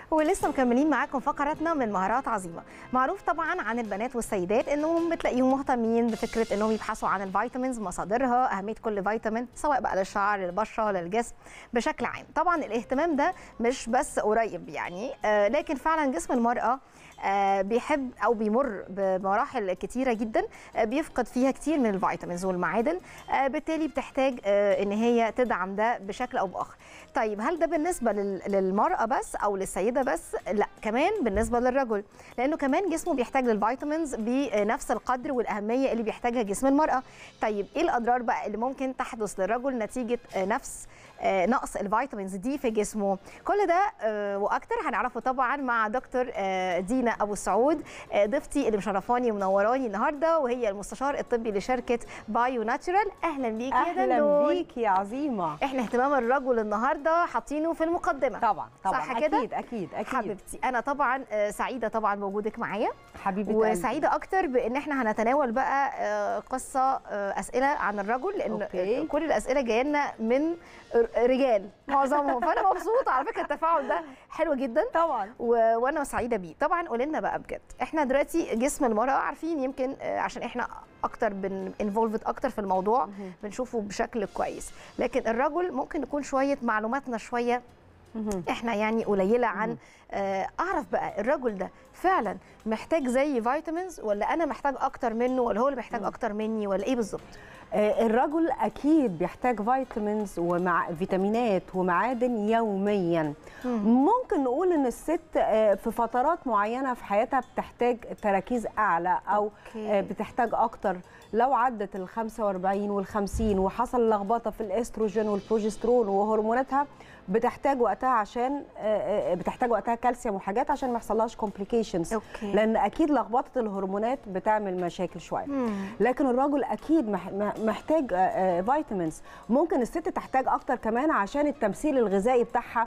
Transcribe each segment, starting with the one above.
ولسه مكملين معاكم فقراتنا من مهارات عظيمه معروف طبعا عن البنات والسيدات انهم بتلاقيهم مهتمين بفكره انهم يبحثوا عن الفيتامينز مصادرها اهميه كل فيتامين سواء بقى للشعر للبشره للجسم بشكل عام طبعا الاهتمام ده مش بس قريب يعني آه لكن فعلا جسم المراه آه بيحب او بيمر بمراحل كتيره جدا آه بيفقد فيها كتير من الفيتامينز والمعادن آه بالتالي بتحتاج آه ان هي تدعم ده بشكل او باخر طيب هل ده بالنسبه لل- للمراه بس او للسيده بس لا كمان بالنسبه للرجل لانه كمان جسمه بيحتاج للفيتامينز بنفس القدر والاهميه اللي بيحتاجها جسم المراه طيب ايه الاضرار بقى اللي ممكن تحدث للرجل نتيجه آه، نفس آه، نقص الفيتامينز دي في جسمه كل ده آه، واكتر هنعرفه طبعا مع دكتور آه، دينا ابو سعود آه، ضيفتي اللي مشرفاني ومنوراني النهارده وهي المستشار الطبي لشركه بايو ناتشورال اهلا بيكي يا اهلا دندون. بيك يا عظيمه احنا اهتمام الرجل النهارده حاطينه في المقدمه طبعا طبعا صح كده؟ اكيد اكيد اكيد حبيبتي انا طبعا آه، سعيده طبعا بوجودك معايا حبيبه قلبي. وسعيده اكتر بان احنا هنتناول بقى آه، قصه آه، اسئله عن الرجل لان أوكي. كل الاسئله جايه لنا من ر- رجال معظمهم فانا مبسوطه على فكره التفاعل ده حلو جدا طبعا و... وانا سعيده بيه طبعا قولي لنا بقى بجد احنا دلوقتي جسم المراه عارفين يمكن آه، عشان احنا اكتر بن انفولفد اكتر في الموضوع مهم. بنشوفه بشكل كويس لكن الرجل ممكن يكون شويه معلوماتنا شويه مهم. احنا يعني قليله عن مم. آه، اعرف بقى الرجل ده فعلا محتاج زي فيتامينز ولا انا محتاج اكتر منه ولا هو اللي محتاج مم. اكتر مني ولا ايه بالظبط آه، الرجل اكيد بيحتاج فيتامينز ومع فيتامينات ومعادن يوميا ممكن نقول ان الست آه، في فترات معينه في حياتها بتحتاج تركيز اعلى او أوكي. آه، بتحتاج اكتر لو عدت ال 45 وال 50 وحصل لخبطه في الاستروجين والبروجسترون وهرموناتها بتحتاج وقتها عشان آه، آه، بتحتاج وقتها كالسيوم وحاجات عشان ما يحصلهاش كومبليكيشنز اوكي لان اكيد لخبطه الهرمونات بتعمل مشاكل شويه مم. لكن الرجل اكيد مح- مح- محتاج آه، آه، فيتامينز ممكن الست تحتاج اكتر كمان عشان التمثيل الغذائي بتاعها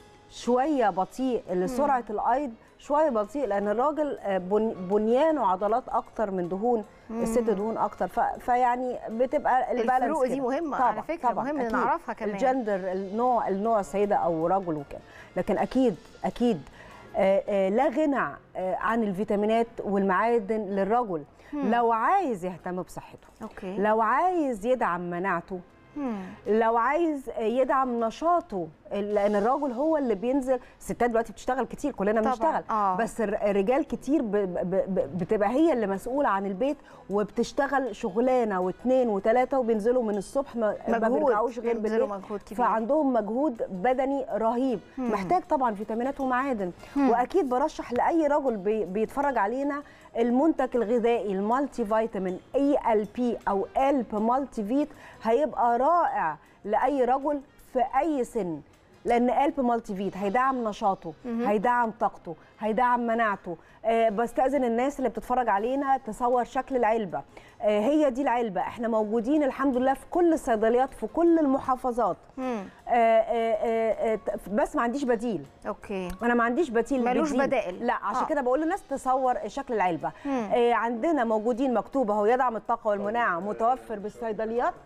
شويه بطيء لسرعه الايض شويه بطيء لان الراجل آه، بن- بنيانه عضلات اكتر من دهون الست دهون اكتر ف... فيعني بتبقى البالانس الفروق دي كده. مهمه طبعاً، على فكره طبعاً، مهم أكيد. نعرفها كمان الجندر النوع النوع سيده او رجل وكده لكن اكيد اكيد آه، آه، لا غنى آه، عن الفيتامينات والمعادن للرجل لو عايز يهتم بصحته اوكي لو عايز يدعم مناعته مم. لو عايز يدعم نشاطه لان الراجل هو اللي بينزل الستات دلوقتي بتشتغل كتير كلنا طبعاً، بنشتغل آه. بس الر- الرجال كتير ب- ب- ب- بتبقى هي اللي مسؤوله عن البيت وبتشتغل شغلانه واثنين وثلاثه وبينزلوا من الصبح ما ما مجهود بيرجعوش غير بيبذلوا بالليل مجهود كبير فعندهم مجهود بدني رهيب مم. محتاج طبعا فيتامينات ومعادن مم. واكيد برشح لاي رجل بي بيتفرج علينا المنتج الغذائي المالتي فيتامين اي ال بي او الب مالتي فيت هيبقى رائع لاي رجل في اي سن لان الب مالتي فيت هيدعم نشاطه مهم. هيدعم طاقته هيدعم مناعته آه بستاذن الناس اللي بتتفرج علينا تصور شكل العلبه آه هي دي العلبه احنا موجودين الحمد لله في كل الصيدليات في كل المحافظات مم. آه آه آه آه بس ما عنديش بديل اوكي انا ما عنديش بديل ملوش بديل. بدائل. لا عشان آه. كده بقول للناس تصور شكل العلبه مم. آه عندنا موجودين مكتوب اهو يدعم الطاقه والمناعه متوفر بالصيدليات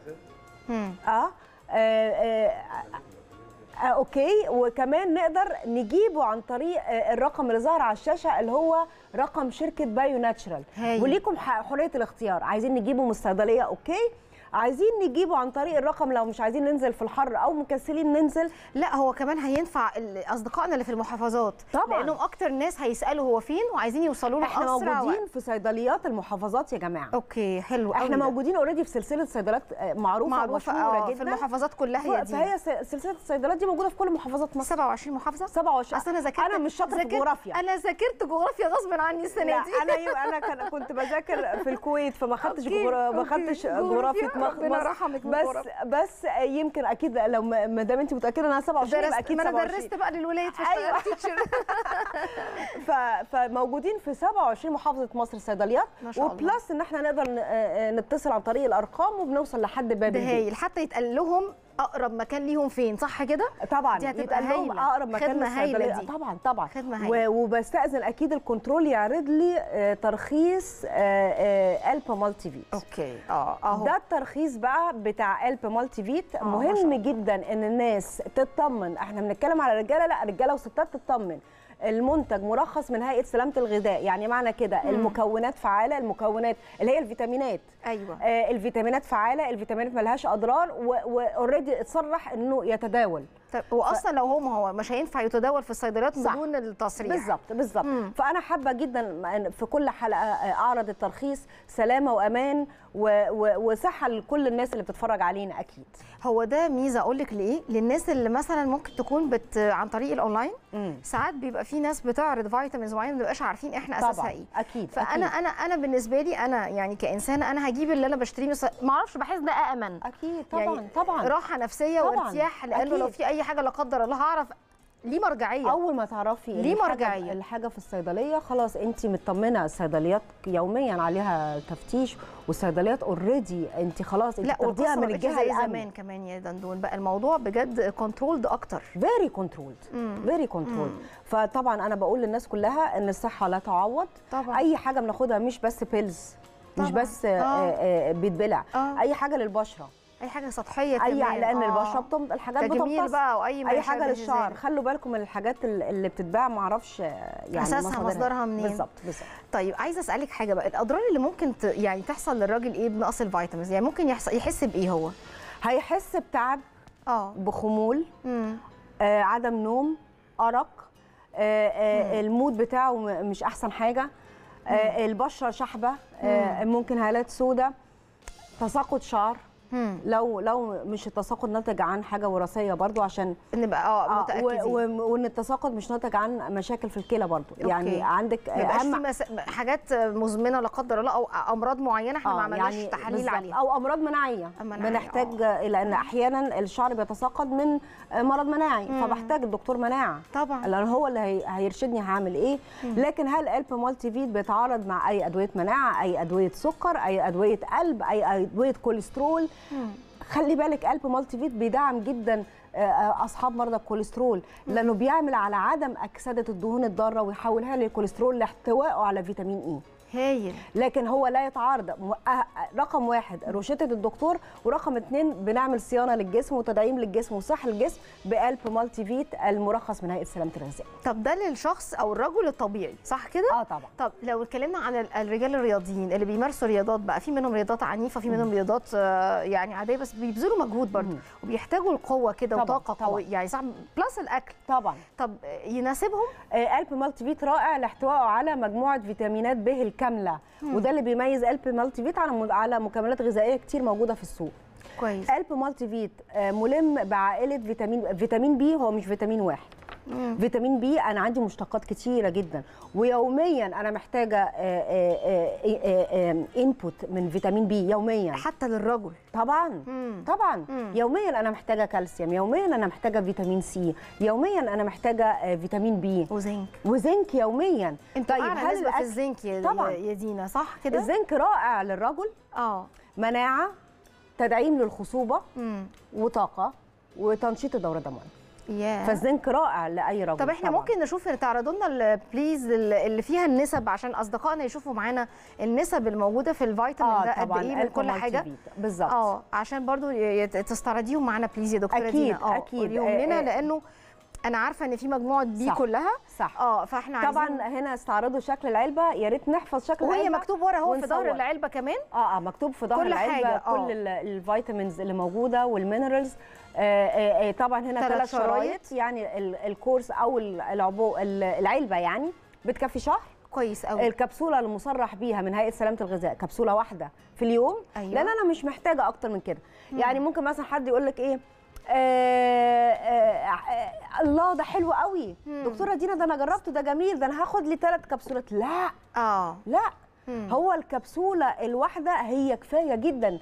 مم. اه, آه, آه, آه اوكي وكمان نقدر نجيبه عن طريق آه الرقم اللي ظهر على الشاشه اللي هو رقم شركه بايو ناتشرال هايل. وليكم ح- حريه الاختيار عايزين نجيبه من الصيدليه اوكي عايزين نجيبه عن طريق الرقم لو مش عايزين ننزل في الحر او مكسلين ننزل لا هو كمان هينفع ال- اصدقائنا اللي في المحافظات طبعاً. لانهم اكتر ناس هيسالوا هو فين وعايزين يوصلوا له احنا اسرع موجودين وقت. في صيدليات المحافظات يا جماعه اوكي حلو قوي احنا ده. موجودين اوريدي في سلسله صيدليات آه، معروفه معروفه ومشهوره آه، جدا في المحافظات كلها هي دي فهي س- سلسله الصيدليات دي موجوده في كل محافظات مصر 27 محافظه 27 اصل انا ذاكرت انا مش شاطره في ذاكرت- الجغرافيا انا ذاكرت جغرافيا غصب عني السنه لا دي انا يو انا كان كنت بذاكر في الكويت فما خدتش أوكي، جغرا- ما أوكي. خدتش جغرافيا، جغرافيا مخ- ربنا مصر. رحمك من بس الجغرافيا. بس يمكن اكيد لو ما ما دام انت متاكده انها 27 يبقى درست اكيد ما انا 27 درست بقى للولاد أيوة. فاشتغلت تيتشر ف... فموجودين في 27 محافظه مصر صيدليات ما شاء الله. وبلس ان احنا نقدر ن- آه، آه، نتصل عن طريق الارقام وبنوصل لحد باب ده البيت هايل حتى يتقال لهم اقرب مكان ليهم فين صح كده طبعا دي هتبقى يتقال لهم هايلة. اقرب مكان خدمة هايلة للصيدليه دي. طبعا طبعا خدمة هايلة. و- وبستاذن اكيد الكنترول يعرض لي آه، ترخيص الب مالتي فيت اوكي اه اهو ده الترخيص بقى بتاع الب مالتي فيت آه، ما شاء مهم الله. جدا ان الناس تطمن احنا بنتكلم على رجاله لا رجاله وستات تطمن المنتج مرخص من هيئه سلامه الغذاء يعني معنى كده المكونات فعاله المكونات اللي هي الفيتامينات ايوه آه الفيتامينات فعاله الفيتامينات ملهاش اضرار واوريدي اتصرح انه يتداول طب واصلا لو هو ما هو مش هينفع يتداول في الصيدليات صح. بدون التصريح بالظبط بالظبط مم. فانا حابه جدا إن في كل حلقه اعرض الترخيص سلامه وامان و- و- وصحه لكل الناس اللي بتتفرج علينا اكيد هو ده ميزه اقول لك ليه للناس اللي مثلا ممكن تكون بت عن طريق الاونلاين ساعات بيبقى في ناس بتعرض فيتامينز معينه ما بنبقاش عارفين احنا اساسها طبعا ايه اكيد فانا أكيد. انا انا بالنسبه لي انا يعني كانسانه انا هجيب اللي انا بشتريه من الص- ما اعرفش بحس ده امن اكيد طبعا يعني طبعا راحه نفسيه طبعاً، وارتياح لانه لو أكيد. في اي حاجه لا قدر الله هعرف ليه مرجعيه اول ما تعرفي إن ليه الحاجة- مرجعية؟ الحاجه في الصيدليه خلاص انت مطمنه الصيدليات يوميا عليها تفتيش والصيدليات اوريدي انت خلاص انت لا بتاخديها والقصه من ما بقتش الجهه زي الامن زمان كمان يا دندون بقى الموضوع بجد كنترولد اكتر فيري كنترولد فيري كنترولد فطبعا انا بقول للناس كلها ان الصحه لا تعوض طبعا اي حاجه بناخدها مش بس بيلز مش طبعاً. بس آه. آه. آه بيتبلع آه. اي حاجه للبشره اي حاجه سطحيه اي كمان لان آه. البشره بتمط الحاجات تجميل بتمتص بقى واي ما اي يشابه حاجه للشعر ذلك. خلوا بالكم من الحاجات ال- اللي بتتباع ما اعرفش يعني أساسها مصدرها منين؟ بالظبط بالظبط طيب عايزه اسالك حاجه بقى الاضرار اللي ممكن ت... يعني تحصل للراجل ايه بنقص الفيتامينز يعني ممكن يحصل يحس بايه هو هيحس بتعب اه بخمول امم آه عدم نوم ارق آه آه المود بتاعه م- مش احسن حاجه آه البشره شحبه آه ممكن هالات سوداء تساقط شعر امم لو لو مش التساقط ناتج عن حاجه وراثيه برضو عشان نبقى اه آه، متاكدين و- و- وان التساقط مش ناتج عن مشاكل في الكلى برضو يعني أوكي. عندك ما يبقاش في اهم مس... حاجات مزمنه لا قدر الله او امراض معينه احنا ما آه، عملناش تحاليل بالظبط. عليها او امراض مناعيه مناعية، بنحتاج لان احيانا الشعر بيتساقط من مرض مناعي مم. فبحتاج الدكتور مناعه طبعا لان هو اللي هي- هيرشدني هعمل ايه لكن هل الب مالتي فيت بيتعارض مع اي ادويه مناعه اي ادويه سكر اي ادويه قلب اي ادويه كوليسترول مم. خلي بالك الب مالتي فيت بيدعم جدا آه، آه، اصحاب مرضى الكوليسترول لانه بيعمل على عدم اكسده الدهون الضاره ويحولها للكوليسترول لاحتوائه على فيتامين اي هايل لكن هو لا يتعارض م- آه، رقم واحد روشته الدكتور ورقم اتنين بنعمل صيانه للجسم وتدعيم للجسم وصحه الجسم بقلب مالتي فيت المرخص من هيئه سلامه الغذاء طب ده للشخص او الرجل الطبيعي صح كده اه طبعا طب لو اتكلمنا عن ال- الرجال الرياضيين اللي بيمارسوا رياضات بقى في منهم رياضات عنيفه في منهم رياضات آه، يعني عاديه بس بيبذلوا مجهود برضه مم. وبيحتاجوا القوه كده طبعاً، وطاقه طبعاً. قويه يعني صح بلس الاكل طبعا طب آه، يناسبهم آه، قلب مالتي فيت رائع لاحتوائه على مجموعه فيتامينات ب الكامله وده اللي بيميز قلب مالتي فيت على م- على مكملات غذائيه كتير موجوده في السوق كويس قلب مالتي فيت آه، ملم بعائله فيتامين فيتامين بي هو مش فيتامين واحد مم. فيتامين بي انا عندي مشتقات كتيره جدا ويوميا انا محتاجه انبوت من فيتامين بي يوميا حتى للرجل طبعا مم. طبعا مم. يوميا انا محتاجه كالسيوم يوميا انا محتاجه فيتامين سي يوميا انا محتاجه آه، فيتامين بي وزنك وزنك يوميا انت طيب اعلى نسبه في الأكل- الزنك يا طبعاً. يا دينا صح كده الزنك رائع للرجل اه مناعه تدعيم للخصوبه امم وطاقه وتنشيط الدوره الدمويه يا فالزنك رائع لاي رجل طب احنا طبعاً. ممكن نشوف تعرضوا لنا البليز اللي فيها النسب عشان اصدقائنا يشوفوا معانا النسب الموجوده في الفيتامين ده قد ايه من كل حاجه بالظبط اه عشان برضو ي- يت- تستعرضيهم معانا بليز يا دكتوره أكيد، دينا اه أكيد. قوليهم آه، لنا آه. لانه انا عارفه ان في مجموعه بي صح. كلها صح اه فاحنا طبعا عايزين هنا استعرضوا شكل العلبه يا ريت نحفظ شكل وهي العلبه مكتوب ورا اهو في ظهر ونصور. العلبه كمان اه اه مكتوب في ظهر كل العلبه حاجة، آه. كل ال- الفيتامينز اللي موجوده والمينرالز آه آه آه طبعا هنا تلات ثلاث شرايط. شرايط يعني ال- الكورس او ال- العبو ال- العلبه يعني بتكفي شهر كويس قوي الكبسوله المصرح بيها من هيئه سلامه الغذاء كبسوله واحده في اليوم أيوة. لان انا مش محتاجه اكتر من كده يعني ممكن مثلا حد يقول لك ايه آه آه آه الله ده حلو قوي مم. دكتوره دينا ده انا جربته ده جميل ده انا هاخد لي ثلاث كبسولات لا اه لا مم. هو الكبسوله الواحده هي كفايه جدا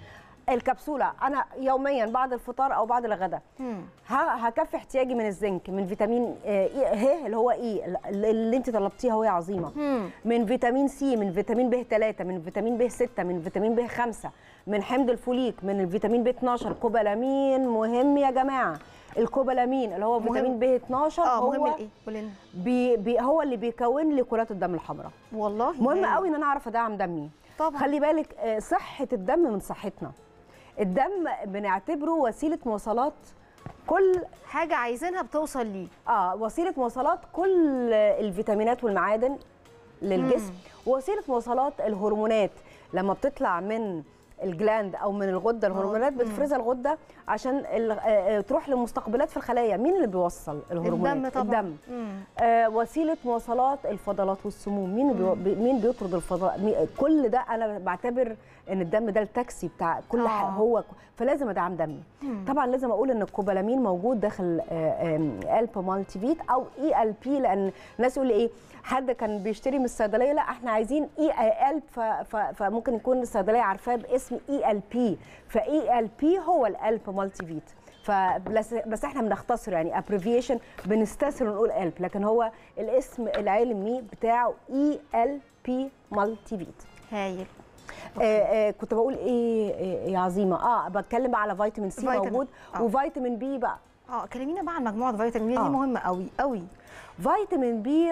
الكبسوله انا يوميا بعد الفطار او بعد الغداء مم. ه- هكفي احتياجي من الزنك من فيتامين آه، إيه- ه اللي هو اي اللي انت طلبتيها وهي عظيمه مم. من فيتامين سي من فيتامين ب 3 من فيتامين ب 6 من فيتامين ب 5 من حمض الفوليك من الفيتامين ب 12 كوبالامين مهم يا جماعه الكوبالامين اللي هو مهم. فيتامين ب 12 اه هو مهم الايه قولي لنا بي بي هو اللي بيكون لي كرات الدم الحمراء والله مهم هايل. قوي ان انا اعرف ادعم دمي طبعا خلي بالك آه، صحه الدم من صحتنا الدم بنعتبره وسيله مواصلات كل حاجه عايزينها بتوصل ليه اه وسيله مواصلات كل الفيتامينات والمعادن للجسم وسيله مواصلات الهرمونات لما بتطلع من الجلاند او من الغده الهرمونات بتفرزها الغده عشان ال- آه، آه، تروح لمستقبلات في الخلايا مين اللي بيوصل الهرمونات الدم طبعا الدم مم. آه، وسيله مواصلات الفضلات والسموم مين بيو... بي- مين بيطرد الفضلات مي- كل ده انا بعتبر ان الدم ده التاكسي بتاع كل آه. حاجه هو فلازم ادعم دمي طبعا لازم اقول ان الكوبالامين موجود داخل الب مالتي فيت او اي ال بي لان الناس يقول لي ايه حد كان بيشتري من الصيدليه لا احنا عايزين اي ال فممكن يكون الصيدليه عارفاه باسم اي ال بي فاي ال بي هو الالب مالتي فيت فبس بس احنا بنختصر يعني ابريفيشن بنستسهل ونقول الب لكن هو الاسم العلمي بتاعه اي ال بي مالتي فيت هايل آه آه كنت بقول ايه آه، يا عظيمه اه بتكلم بقى على فيتامين سي فيتامين. موجود آه. وفيتامين بي بقى اه كلمينا بقى عن مجموعه فيتامين دي آه. مهمه قوي قوي فيتامين بي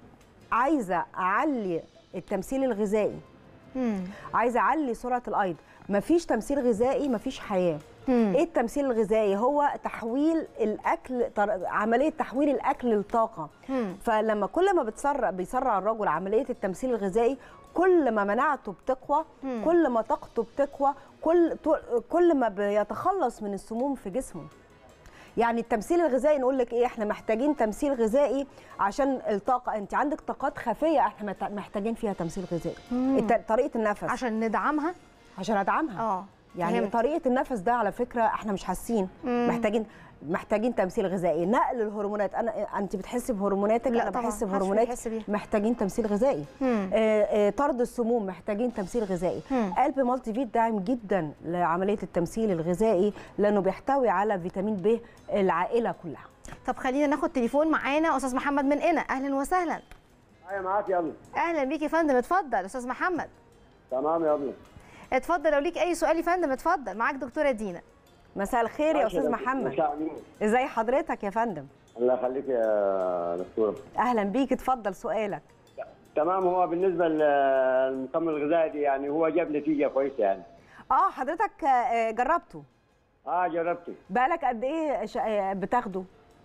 عايزه اعلي التمثيل الغذائي مم. عايزه اعلي سرعه الايض مفيش تمثيل غذائي مفيش حياه مم. ايه التمثيل الغذائي هو تحويل الاكل طر- عمليه تحويل الاكل لطاقه مم. فلما كل ما بتسرع بيسرع الرجل عمليه التمثيل الغذائي كل ما مناعته بتقوى مم. كل ما طاقته بتقوى كل تو- كل ما بيتخلص من السموم في جسمه يعني التمثيل الغذائي نقول لك ايه احنا محتاجين تمثيل غذائي عشان الطاقه انت عندك طاقات خفيه احنا مت- محتاجين فيها تمثيل غذائي مم. الت- طريقه النفس عشان ندعمها عشان ادعمها اه يعني فهمت. طريقه النفس ده على فكره احنا مش حاسين مم. محتاجين محتاجين تمثيل غذائي نقل الهرمونات انا انت بتحسي بهرموناتك لا انا طبعاً، بحس محدش بهرموناتي بيحس بيها. محتاجين تمثيل غذائي مم. آه، آه، طرد السموم محتاجين تمثيل غذائي مم. قلب مالتي فيت داعم جدا لعمليه التمثيل الغذائي لانه بيحتوي على فيتامين ب العائله كلها طب خلينا ناخد تليفون معانا استاذ محمد من هنا اهلا وسهلا ايوه معاك يا ابني اهلا بيك يا فندم اتفضل استاذ محمد تمام يا ابني اتفضل لو ليك اي سؤال يا فندم اتفضل معاك دكتوره دينا مساء الخير يا استاذ محمد مساء النور. ازي حضرتك يا فندم الله يخليك يا دكتور اهلا بيك اتفضل سؤالك تمام هو بالنسبه للمكمل الغذائي دي يعني هو جاب نتيجه كويسه يعني اه حضرتك آه، جربته اه جربته بقالك قد ايه ش- آه، بتاخده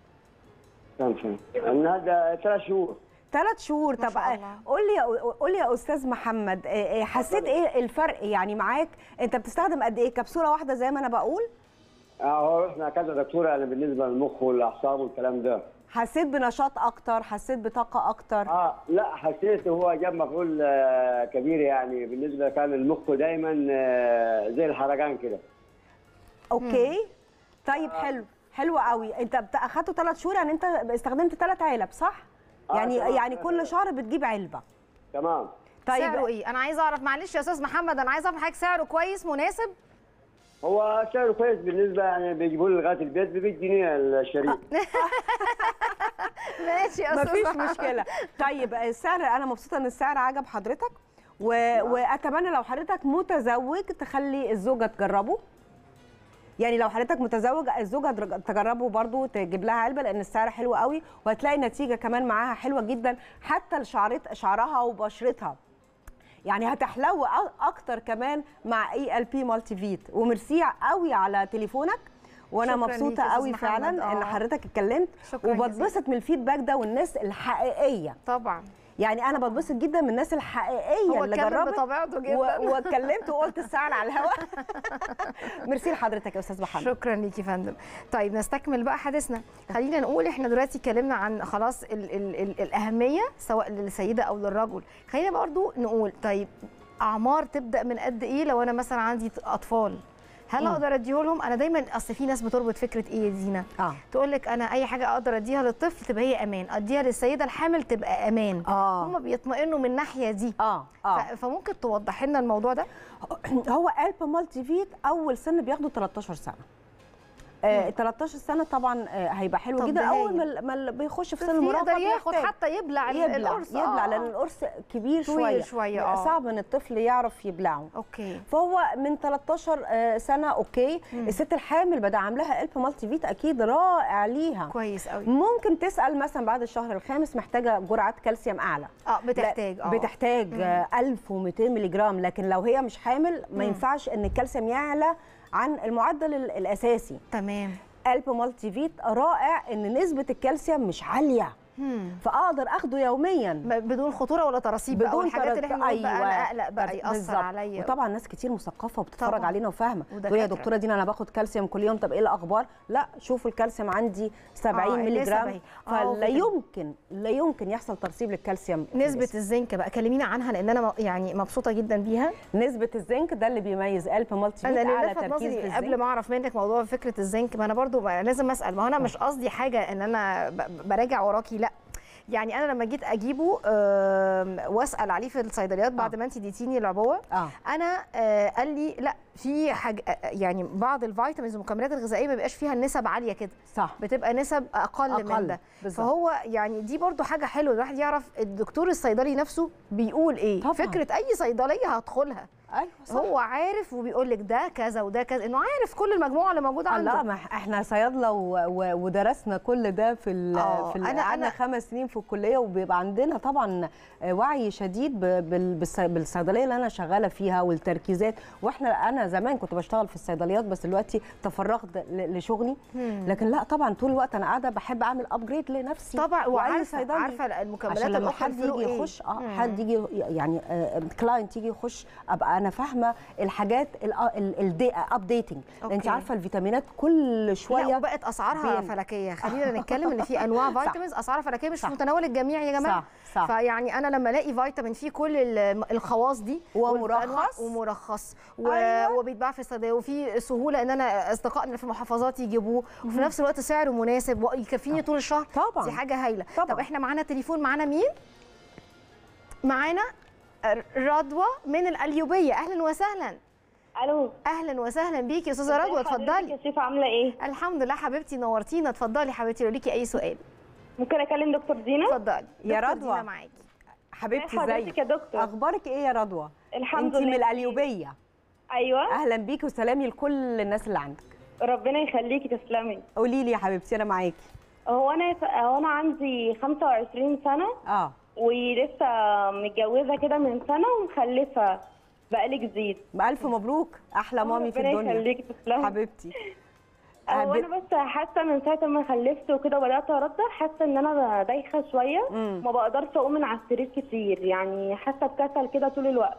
كم سنه النهارده ثلاث شهور ثلاث شهور ما طب شاء آه، الله. قول لي يا قول لي يا استاذ محمد آه، آه، حسيت ايه الفرق يعني معاك انت بتستخدم قد ايه كبسوله واحده زي ما انا بقول اه هو رحنا كذا دكتوره يعني بالنسبه للمخ والاعصاب والكلام ده حسيت بنشاط اكتر حسيت بطاقه اكتر اه لا حسيت هو جاب مفعول آه كبير يعني بالنسبه كان المخ دايما آه زي الحرقان كده اوكي طيب حلو حلو قوي انت بت- اخدته ثلاث شهور يعني انت استخدمت ثلاث علب صح آه، يعني تمام. يعني كل شهر بتجيب علبه تمام طيب سعره طيب ايه انا عايزه اعرف معلش يا استاذ محمد انا عايزه اعرف حضرتك سعره كويس مناسب هو سعره كويس بالنسبه يعني بيجيبوا لي لغايه البيت ب 100 جنيه الشريط ماشي يا استاذ مفيش محمد. مشكله طيب السعر انا مبسوطه ان السعر عجب حضرتك و... واتمنى لو حضرتك متزوج تخلي الزوجه تجربه يعني لو حضرتك متزوج الزوجه در- تجربه برضو تجيب لها علبه لان السعر حلو قوي وهتلاقي نتيجه كمان معاها حلوه جدا حتى لشعرت شعرها وبشرتها يعني هتحلو أ- اكتر كمان مع اي ال بي مالتي فيت وميرسي قوي على تليفونك وانا شكراً ليك مبسوطه يا أستاذ قوي محمد. فعلا ان آه. حضرتك اتكلمت شكراً وبتبسط من الفيدباك ده والناس الحقيقيه طبعا يعني انا بتبسط جدا من الناس الحقيقيه هو اللي اتكلم جربت بطبيعته جدا. و- واتكلمت وقلت السعر على الهواء ميرسي لحضرتك يا استاذ محمد شكرا ليكي يا فندم طيب نستكمل بقى حديثنا خلينا نقول احنا دلوقتي اتكلمنا عن خلاص ال ال ال الاهميه سواء للسيده او للرجل خلينا برضو نقول طيب اعمار تبدا من قد ايه لو انا مثلا عندي اطفال هل مم. اقدر اديه لهم انا دايما اصل في ناس بتربط فكره ايه يا دينا اه تقول لك انا اي حاجه اقدر اديها للطفل تبقى هي امان اديها للسيده الحامل تبقى امان اه هم بيطمئنوا من الناحيه دي اه اه ف- فممكن توضح لنا الموضوع ده هو قلب مالتي فيت اول سن بياخده 13 سنه آه 13 سنه طبعا آه هيبقى حلو طب جدا ده اول هايل. ما ال- ما ال- بيخش في سن الطفل المراهقه يقدر ياخد بيحتاج. حتى يبلع ال- يبلع القرص يبلع آه. لان القرص كبير طويل شويه شوية، بيبقى آه. صعب ان الطفل يعرف يبلعه اوكي فهو من 13 آه، سنه اوكي الست الحامل بدعم لها قلب مالتي فيت اكيد رائع ليها كويس قوي ممكن تسال مثلا بعد الشهر الخامس محتاجه جرعه كالسيوم اعلى اه بتحتاج لا، اه بتحتاج آه، 1200 مللي جرام لكن لو هي مش حامل ما ينفعش ان الكالسيوم يعلى عن المعدل ال- الاساسي تمام قلب مالتي فيت رائع ان نسبه الكالسيوم مش عاليه مم. فاقدر اخده يوميا ب- بدون خطوره ولا ترسيب بقى بدون والحاجات اللي احنا بنقول بقى انا اقلق بقى بس- ياثر بالظبط. عليا وطبعا ناس كتير مثقفه وبتتفرج طبعاً. علينا وفاهمه ودكاترة. تقول يا دكتوره دينا انا باخد كالسيوم كل يوم طب ايه الاخبار لا شوفوا الكالسيوم عندي 70 آه، مللي النسب جرام أهي. آه، فلا وفيتامين. يمكن لا يمكن يحصل ترسيب للكالسيوم في نسبه الجسم. الزنك بقى كلمينا عنها لان انا م- يعني مبسوطه جدا بيها نسبه الزنك ده اللي بيميز قلب مالتي فيت انا اللي اعلى لفت تركيز في نظري الزنك قبل ما اعرف منك موضوع فكره الزنك ما انا برضو بقى لازم اسال ما هو انا مش قصدي حاجه ان انا ب- براجع وراكي لا يعني انا لما جيت اجيبه آم، واسال عليه في الصيدليات بعد آه. ما انت اديتيني العبوه اه انا آه، قال لي لا في حاجه آه، يعني بعض الفيتامينز والمكملات الغذائيه ما بيبقاش فيها النسب عاليه كده صح بتبقى نسب اقل, أقل من أقل، ده بالظبط. فهو يعني دي برضو حاجه حلوه الواحد يعرف الدكتور الصيدلي نفسه بيقول ايه طبعاً. فكره اي صيدليه هدخلها ايوه صح هو عارف وبيقول لك ده كذا وده كذا انه عارف كل المجموعه اللي موجوده عنده لا ما احنا صيادله و... و... ودرسنا كل ده في ال... آه، في ال... أنا- قعدنا أنا- خمس سنين في الكليه وبيبقى عندنا طبعا وعي شديد ب... بال... بالص... بالصيدليه اللي انا شغاله فيها والتركيزات واحنا انا زمان كنت بشتغل في الصيدليات بس دلوقتي تفرغت ل... لشغلي لكن لا طبعا طول الوقت انا قاعده بحب اعمل ابجريد لنفسي طبعا وأي وعارفه صيدلي. عارفه المكملات عشان لما الأخرى حد الفروق يجي إيه؟ يخش اه مم. حد يجي يعني كلاينت يجي يخش ابقى انا فاهمه الحاجات الابديتنج انت أوكي. عارفه الفيتامينات كل لا شويه وبقت اسعارها بين. فلكيه خلينا نتكلم ان في انواع صح. فيتامينز اسعارها فلكيه مش صح. في متناول الجميع يا جماعه صح صح فيعني انا لما الاقي فيتامين فيه كل ال- الخواص دي ومرخص. والأنواع- ومرخص و... أيوة. وبيتباع في الصيدليه وفي سهوله ان انا اصدقائنا في المحافظات يجيبوه وفي نفس الوقت سعره مناسب ويكفيني طول الشهر طبعا دي حاجه هايله طبعا. طب احنا معانا تليفون معانا مين معانا رضوى من القليوبيه اهلا وسهلا الو اهلا وسهلا بيكي يا استاذه رضوى ازي حضرتك اتفضلي يا شيف عامله ايه الحمد لله حبيبتي نورتينا اتفضلي حبيبتي لو ليكي اي سؤال ممكن اكلم دكتور دينا اتفضلي يا دكتور رضوى. دينا معاكي حبيبتي حضرتك ازيك يا دكتور اخبارك ايه يا رضوى الحمد انت من لله القليوبيه ايوه اهلا بيكي وسلامي لكل الناس اللي عندك ربنا يخليكي تسلمي قولي لي يا حبيبتي انا معاكي هو انا هو انا عندي 25 سنه اه ولسه متجوزه كده من سنه ومخلفه بقالي جديد بألف مبروك احلى مامي في ربنا الدنيا يخليكي تسلمي حبيبتي هو أهب- انا بس حاسه من ساعه ما خلفت وكده وبدات ارضع حاسه ان انا دايخه شويه مم. ما بقدرش اقوم من على السرير كتير يعني حاسه بكسل كده طول الوقت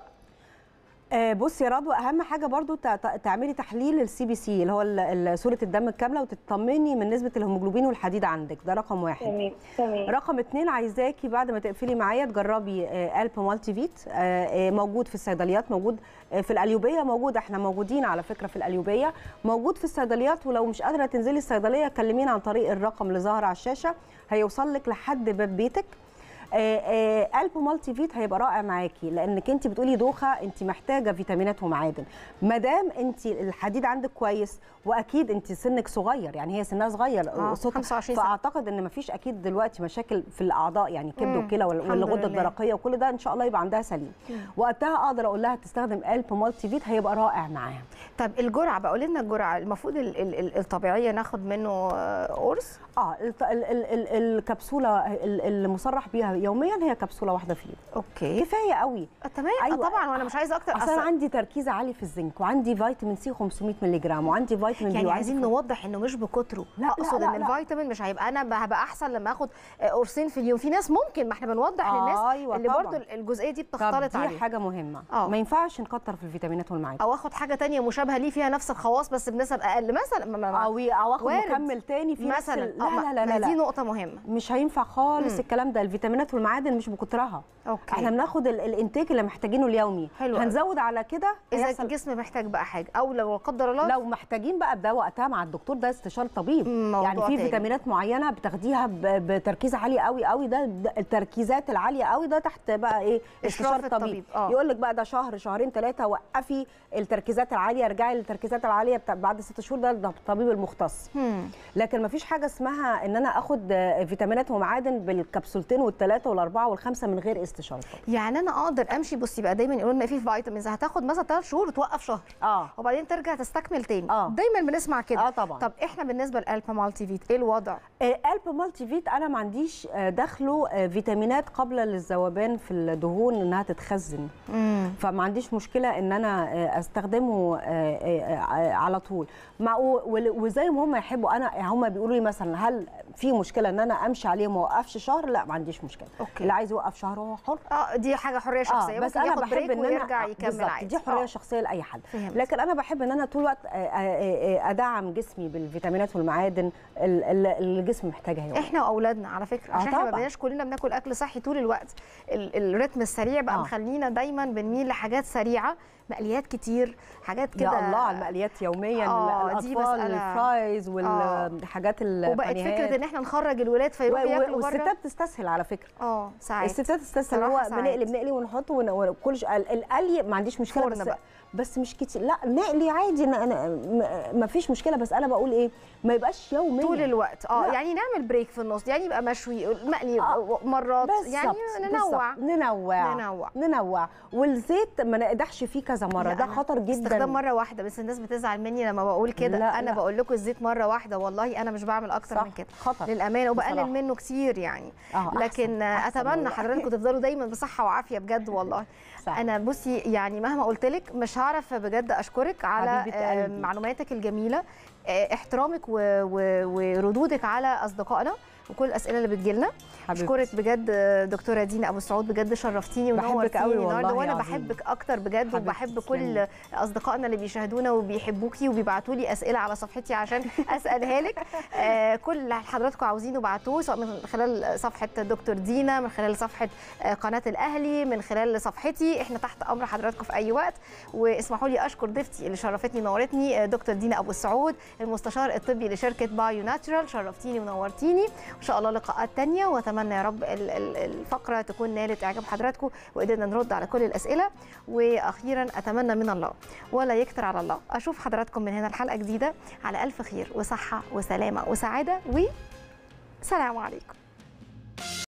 آه بصي يا رضوى اهم حاجه برضو تع- تع- تعملي تحليل السي بي سي اللي هو ال- ال- صوره الدم الكامله وتطمني من نسبه الهيموجلوبين والحديد عندك ده رقم واحد تمام تمام رقم اتنين عايزاكي بعد ما تقفلي معايا تجربي آه، الب مالتي فيت آه، آه، موجود في الصيدليات موجود آه، في القليوبيه موجود احنا موجودين على فكره في القليوبيه موجود في الصيدليات ولو مش قادره تنزلي الصيدليه كلمينا عن طريق الرقم اللي ظاهر على الشاشه هيوصل لك لحد باب بيتك آه، آه، الب مالتي فيت هيبقى رائع معاكي لانك انت بتقولي دوخه انت محتاجه فيتامينات ومعادن ما دام انت الحديد عندك كويس واكيد انت سنك صغير يعني هي سنها صغير آه، صوتها- 25 سنة. فاعتقد ان مفيش اكيد دلوقتي مشاكل في الاعضاء يعني كبد مم، وكلى وال- الحمد والغده لله. الدرقيه وكل ده ان شاء الله يبقى عندها سليم وقتها اقدر اقول لها تستخدم الب مالتي فيت هيبقى رائع معاها طب الجرعه بقى قولي لنا الجرعه المفروض ال- ال- ال- الطبيعيه ناخد منه آه، قرص اه الت- ال- ال- ال- الكبسوله ال- اللي مصرح بيها يوميا هي كبسوله واحده في اليوم اوكي كفايه قوي آه، تمام أيوة. أيوة. طبعا وانا مش عايزه اكتر اصل انا أصل عندي تركيز عالي في الزنك وعندي فيتامين سي 500 مللي جرام وعندي فيتامين بي يعني وعندي عايزين نوضح انه مش بكتره لا، لا، اقصد لا، ان لا. الفيتامين مش هيبقى انا ب- هبقى احسن لما اخد آه، قرصين في اليوم في ناس ممكن ما احنا بنوضح آه، للناس أيوة اللي طبعاً. برضو الجزئيه دي طب بتختلط دي عليها حاجه مهمه آه. ما ينفعش نكتر في الفيتامينات والمعادن او اخد حاجه تانية مشابهه ليه فيها نفس الخواص بس بنسب اقل مثلا ما- ما- ما- او او اخد وارد. مكمل تاني في نفس مثلا ال- آه، لا ما- لا لا ما لا, دي لا. نقطه مهمه مش هينفع خالص مم. الكلام ده الفيتامينات الفيتامينات والمعادن مش بكترها اوكي احنا بناخد ال- الانتيك اللي محتاجينه اليومي حلو أوي. هنزود على كده اذا هيحصل- الجسم محتاج بقى حاجه او لو لا قدر الله لو محتاجين بقى ده وقتها مع الدكتور ده استشاره طبيب موضوع يعني في تاني. فيتامينات معينه بتاخديها ب- بتركيز عالي قوي قوي ده, ده التركيزات العاليه قوي ده تحت بقى ايه إشراف استشاره الطبيب، طبيب آه. يقول لك بقى ده شهر شهرين ثلاثه وقفي التركيزات العاليه ارجعي للتركيزات العاليه بتاع بعد ست شهور ده ده الطبيب المختص هم. لكن ما فيش حاجه اسمها ان انا اخد آه، فيتامينات ومعادن بالكبسولتين والثلاثه والاربعه والخمسه من غير استشاره طبيب يعني انا اقدر امشي بصي بقى دايما يقولوا لنا في فيتامينز هتاخد مثلا ثلاث شهور وتوقف شهر اه وبعدين ترجع تستكمل تاني آه. دايما بنسمع كده اه طبعا طب احنا بالنسبه للالبا مالتي فيت ايه الوضع قلب مالتي فيت انا ما عنديش آه، داخله آه، فيتامينات قابله للذوبان في الدهون انها تتخزن امم فما عنديش مشكله ان انا آه، استخدمه آه، آه، آه، على طول مع وال- وزي ما هم يحبوا انا يعني هم بيقولوا لي مثلا هل في مشكله ان انا امشي عليه وما اوقفش شهر لا ما عنديش مشكله أوكي. اللي عايز يوقف شهر هو حر اه دي حاجه حريه شخصيه اه بس ممكن انا ياخد بحب بريك ان انا ويرجع آه، يكمل بالظبط، عادي دي حريه آه. شخصيه لاي حد فهمت. لكن انا بحب ان انا طول الوقت آه، آه، آه، ادعم جسمي بالفيتامينات والمعادن ال- ال- اللي الجسم محتاجها يوم. احنا واولادنا على فكره آه عشان احنا ما طبعاً. بقيناش كلنا بناكل اكل صحي طول الوقت ال الريتم السريع بقى آه. مخلينا دايما بنميل لحاجات سريعه مقليات كتير حاجات كده يا الله على المقليات يوميا آه، دي الاطفال مسألة- الفرايز آه. والحاجات وبقت فكره ان احنا نخرج الولاد فيروحوا ياكلوا بره والستات تستسهل على فكره اه ساعات الستات تستسهل صراحة هو ساعات. بنقلب نقلي ونحط ون- وكل ش... ال- القلي ما عنديش مشكله فرن بس بقى. بس مش كتير لا نقلي عادي أنا أنا م- ما فيش مشكله بس انا بقول ايه ما يبقاش يوميا طول الوقت اه لا. يعني نعمل بريك في النص يعني يبقى مشوي مقلي آه، مرات بالظبط، يعني ننوع بالظبط. ننوع ننوع. ننوع والزيت ما نقدحش فيه كذا مره لا، ده أنا خطر جدا استخدام مره واحده بس الناس بتزعل مني لما بقول كده لا، انا لا. بقول لكم الزيت مره واحده والله انا مش بعمل اكتر صح، من كده خطر للامانه وبقلل بصراحة. منه كتير يعني آه، أحسن، لكن أحسن اتمنى والله. حضراتكم تفضلوا دايما بصحه وعافيه بجد والله صح. انا بصي يعني مهما قلت لك مش هعرف بجد اشكرك على حبيبة آه، قلبي. معلوماتك الجميله آه، احترامك و- و- وردودك على اصدقائنا وكل الاسئله اللي بتجيلنا حبيبتي. اشكرك بجد آه، دكتوره دينا ابو سعود بجد شرفتيني بحبك ونورتيني قوي النهارده والله وانا يا بحبك اكتر بجد حبيبتي، وبحب تسلمي. كل اصدقائنا اللي بيشاهدونا وبيحبوكي وبيبعتوا لي اسئله على صفحتي عشان اسالها لك آه، كل اللي حضراتكم عاوزينه بعتوه سواء من خلال صفحه دكتور دينا من خلال صفحه آه، قناه الاهلي من خلال صفحتي احنا تحت امر حضراتكم في اي وقت واسمحوا لي اشكر ضيفتي اللي شرفتني ونورتني آه، دكتور دينا ابو السعود المستشار الطبي لشركه بايو ناتشرال شرفتيني ونورتيني ان شاء الله لقاءات تانية واتمنى يا رب ال- ال- الفقره تكون نالت اعجاب حضراتكم وقدرنا نرد على كل الاسئله واخيرا اتمنى من الله ولا يكتر على الله اشوف حضراتكم من هنا الحلقه جديده على الف خير وصحه وسلامه وسعاده وسلام عليكم